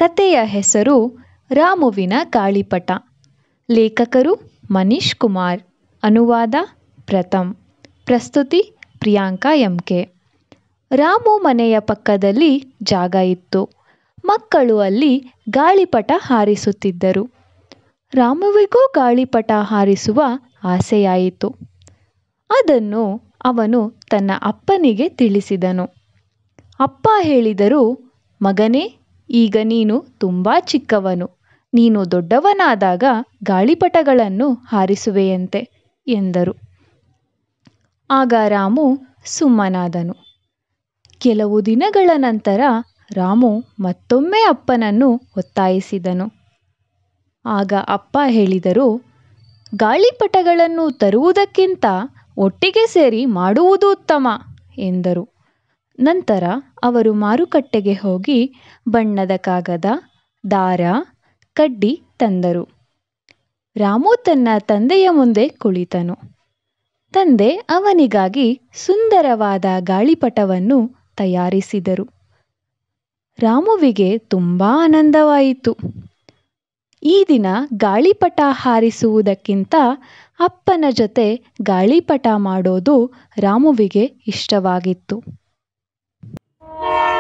ಕತೆಯ ಹೆಸರು ರಾಮುವಿನ ಗಾಳಿಪಟ ಲೇಖಕರು ಮನೀಶ್ ಕುಮಾರ್ ಅನುವಾದ ಪ್ರಥಮ್ ಪ್ರಸ್ತುತಿ ಪ್ರಿಯಾಂಕಾ ಎಂ ಕೆ ರಾಮು ಮನೆಯ ಪಕ್ಕದಲ್ಲಿ ಜಾಗ ಇತ್ತು ಮಕ್ಕಳು ಅಲ್ಲಿ ಗಾಳಿಪಟ ಹಾರಿಸುತ್ತಿದ್ದರು ರಾಮುವಿಗೂ ಗಾಳಿಪಟ ಹಾರಿಸುವ ಆಸೆಯಾಯಿತು ಅದನ್ನು ಅವನು ತನ್ನ ಅಪ್ಪನಿಗೆ ತಿಳಿಸಿದನು ಅಪ್ಪ ಹೇಳಿದರು ಮಗನೇ ಈಗ ನೀನು ತುಂಬ ಚಿಕ್ಕವನು ನೀನು ದೊಡ್ಡವನಾದಾಗ ಗಾಳಿಪಟಗಳನ್ನು ಹಾರಿಸುವೆಯಂತೆ ಎಂದರು ಆಗ ರಾಮು ಸುಮ್ಮನಾದನು ಕೆಲವು ದಿನಗಳ ನಂತರ ರಾಮು ಮತ್ತೊಮ್ಮೆ ಅಪ್ಪನನ್ನು ಒತ್ತಾಯಿಸಿದನು ಆಗ ಅಪ್ಪ ಹೇಳಿದರು ಗಾಳಿಪಟಗಳನ್ನು ತರುವುದಕ್ಕಿಂತ ಒಟ್ಟಿಗೆ ಸೇರಿ ಮಾಡುವುದು ಉತ್ತಮ ಎಂದರು ನಂತರ ಅವರು ಮಾರುಕಟ್ಟೆಗೆ ಹೋಗಿ ಬಣ್ಣದ ಕಾಗದ ದಾರ ಕಡ್ಡಿ ತಂದರು ರಾಮು ತನ್ನ ತಂದೆಯ ಮುಂದೆ ಕುಳಿತನು ತಂದೆ ಅವನಿಗಾಗಿ ಸುಂದರವಾದ ಗಾಳಿಪಟವನ್ನು ತಯಾರಿಸಿದರು ರಾಮುವಿಗೆ ತುಂಬ ಆನಂದವಾಯಿತು ಈ ದಿನ ಗಾಳಿಪಟ ಹಾರಿಸುವುದಕ್ಕಿಂತ ಅಪ್ಪನ ಜೊತೆ ಗಾಳಿಪಟ ಮಾಡೋದು ರಾಮುವಿಗೆ ಇಷ್ಟವಾಗಿತ್ತು